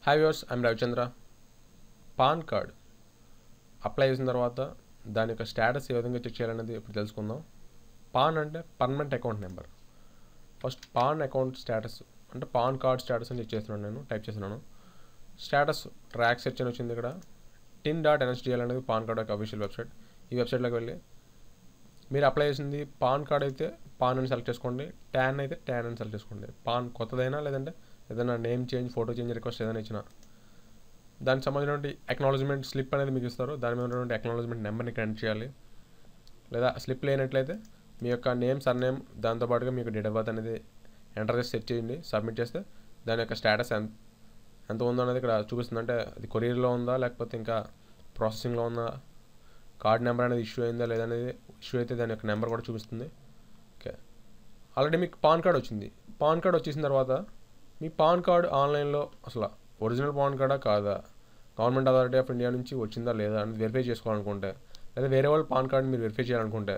hi viewers I'm Ravichandra PAN card apply చేసిన తర్వాత దాని యొక్క స్టేటస్ ఏ విధంగా చెక్ చేయాలనేది ఇప్పుడు తెలుసుకుందాం పాన్ అంటే permanent account number first PAN account status అంటే పాన్ కార్డ్ స్టేటస్ అని చెక్ చేస్తున్నాను నేను టైప్ చేస్తున్నాను స్టేటస్ ట్రాక్ సెర్చ్ అని వచ్చింది ఇక్కడ టిన్ డాట్ ఎన్ఎస్డిఎల్ అనేది పాన్ కార్డ్ యొక్క అఫీషియల్ వెబ్సైట్ ఈ వెబ్సైట్లోకి వెళ్ళి మీరు అప్లై చేసింది పాన్ కార్డ్ అయితే పాన్ అని సెలెక్ట్ చేసుకోండి ట్యాన్ అయితే ట్యాన్ అని సెలెక్ట్ చేసుకోండి పాన్ కొత్తదైనా లేదంటే ఏదైనా name change photo change request ఏదైనా ఇచ్చినా దానికి సంబంధించినటువంటి అక్నాలజ్మెంట్ స్లిప్ అనేది మీకు ఇస్తారు దాని మీద ఉన్నటువంటి అక్నాలజ్మెంట్ నెంబర్ని కనెక్ట్ చేయాలి లేదా స్లిప్ లేనట్లయితే మీ యొక్క నేమ్ సర్ నేమ్ దాంతోపాటుగా మీకు డేట్ ఆఫ్ బర్త్ అనేది ఎంటర్ చేసి సెట్ చేయండి సబ్మిట్ చేస్తే దాని యొక్క స్టేటస్ ఎంత ఎంత ఉందో అనేది ఇక్కడ చూపిస్తుంది అంటే అది కొరియర్లో ఉందా లేకపోతే ఇంకా ప్రాసెసింగ్లో ఉందా కార్డ్ నెంబర్ అనేది ఇష్యూ అయిందా లేదనేది ఇష్యూ అయితే దాని యొక్క నెంబర్ కూడా చూపిస్తుంది ఓకే ఆల్రెడీ మీకు పాన్ కార్డ్ వచ్చింది పాన్ కార్డ్ వచ్చేసిన తర్వాత మీ పాన్ కార్డ్ ఆన్లైన్లో అసలు ఒరిజినల్ పాన్ కార్డా కాదా గవర్నమెంట్ అథారిటీ ఆఫ్ ఇండియా నుంచి వచ్చిందా లేదా అనేది వెరిఫై చేసుకోవాలనుకుంటే లేదా వేరే వాళ్ళ పాన్ కార్డ్ మీరు వెరిఫై చేయాలనుకుంటే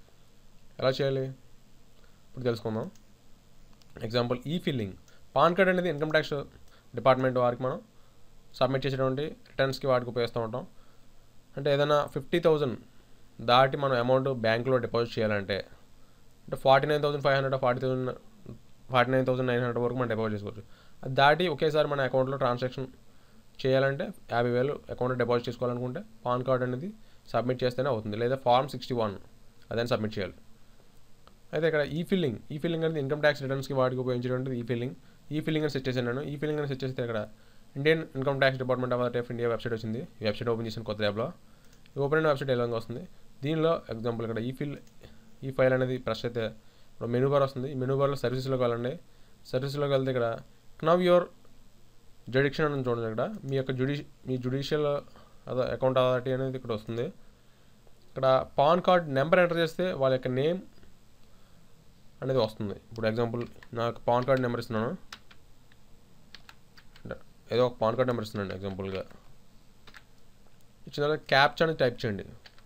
ఎలా చేయాలి ఇప్పుడు తెలుసుకుందాం ఎగ్జాంపుల్ ఈ ఫిల్లింగ్ పాన్ కార్డ్ అనేది ఇన్కమ్ ట్యాక్స్ డిపార్ట్మెంట్ వారికి మనం సబ్మిట్ చేసేటువంటి రిటర్న్స్కి వాటికి ఉపయోగిస్తూ ఉంటాం అంటే ఏదైనా ఫిఫ్టీ థౌజండ్ దాటి మనం అమౌంట్ బ్యాంక్లో డిపాజిట్ చేయాలంటే అంటే forty nine thousand five hundred forty thousand forty nine thousand nine hundred వరకు మనం డిపాజిట్ చేసుకోవచ్చు అది దాటి ఒకేసారి మన అకౌంట్లో ట్రాన్సాక్షన్ చేయాలంటే యాభై వేలు అకౌంట్లో డిపాజిట్ చేసుకోవాలనుకుంటే పాన్ కార్డ్ అనేది సబ్మిట్ చేస్తేనే అవుతుంది లేదా ఫార్మ్ సిక్స్టీ వన్ అదని సబ్మిట్ చేయాలి అయితే ఇక్కడ ఈ ఫిల్లింగ్ ఈ ఫిల్లింగ్ అనేది ఇన్కమ్ ట్యాక్స్ రిటర్న్స్కి వాటికి ఉపయోగించేటువంటిది ఈ ఫిల్లింగ్ ఈ ఫిల్లింగ్ అని సెట్ చేశాను నేను ఈ ఫిల్లింగ్ అని సెట్ చేస్తే ఇక్కడ Indian income tax department of of India website వచ్చింది ఈ వెబ్సైట్ ఓపెన్ చేసిన కొత్త యాప్లో ఈ ఓపెన్ అయిన వెబ్సైట్ ఎలా వస్తుంది దీనిలో ఎగ్జాంపుల్ ఇక్కడ ఈ ఫిల్ ఈ ఫైల్ అనేది ప్రెస్ అయితే ఇప్పుడు మెనూ బార్ వస్తుంది ఈ మెనూ బార్లో సర్వీస్లోకి వెళ్ళండి సర్వీస్లోకి వెళ్తే ఇక్కడ నవ్ యువర్ జుడిక్షన్ అని చూడండి ఇక్కడ మీ యొక్క జుడి మీ జుడిషియల్ అదే అకౌంట్ అథారిటీ అనేది ఇక్కడ వస్తుంది ఇక్కడ పాన్ కార్డ్ నెంబర్ ఎంటర్ చేస్తే వాళ్ళ యొక్క నేమ్ అనేది వస్తుంది ఇప్పుడు ఎగ్జాంపుల్ నాకు పాన్ కార్డ్ నెంబర్ ఇస్తున్నాను ఏదో ఒక పాన్ కార్డ్ నెంబర్ ఇస్తున్నాను ఎగ్జాంపుల్గా ఇచ్చిన తర్వాత క్యాప్చా అని టైప్ చేయండి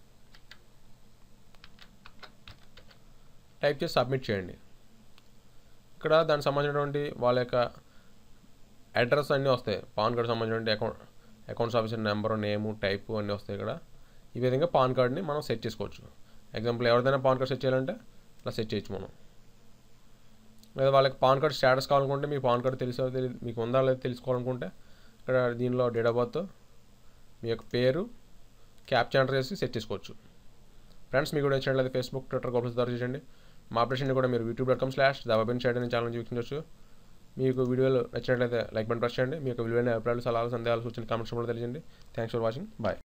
టైప్ చేసి సబ్మిట్ చేయండి ఇక్కడ దానికి సంబంధించినటువంటి వాళ్ళ యొక్క అడ్రస్ అన్నీ వస్తాయి పాన్ కార్డ్ సంబంధించినటువంటి account accounts officer number name type అన్నీ వస్తాయి ఇక్కడ ఈ విధంగా పాన్ కార్డ్ని మనం సెట్ చేసుకోవచ్చు ఎగ్జాంపుల్ ఎవరిదైనా పాన్ కార్డ్ సెట్ చేయాలంటే ఇలా సెట్ చేయొచ్చు మనం లేదా వాళ్ళకి పాన్ కార్డ్ స్టేటస్ కావాలనుకుంటే మీ పాన్ కార్డ్ తెలుసో తెలియదు మీకు ఉందా లేదా తెలుసుకోవాలనుకుంటే ఇక్కడ దీనిలో డేట్ ఆఫ్ బర్త్ మీ యొక్క పేరు క్యాప్చర్ ఎంటర్ చేసి సెట్ చేసుకోవచ్చు ఫ్రెండ్స్ మీకు కూడా వచ్చినట్లయితే ఫేస్బుక్ ట్విట్టర్ గోప్స్ ద్వారా చేయండి మా ఆపరేషన్ కూడా మీరు యూట్యూబ్ డాట్ కామ్ స్లాష్ దాబాబిన్ షైడ్ అనే ఛానల్ వీక్షించవచ్చు మీకు వీడియోలు నచ్చినట్లయితే లైక్ బటన్ ప్రెస్ చేయండి మీ యొక్క విలువైన అభిప్రాయాలు సలహాలు సందేహాలు సూచన కామెంట్స్ కూడా తెలియజేయండి థ్యాంక్స్ ఫర్ వాచింగ్ బాయ్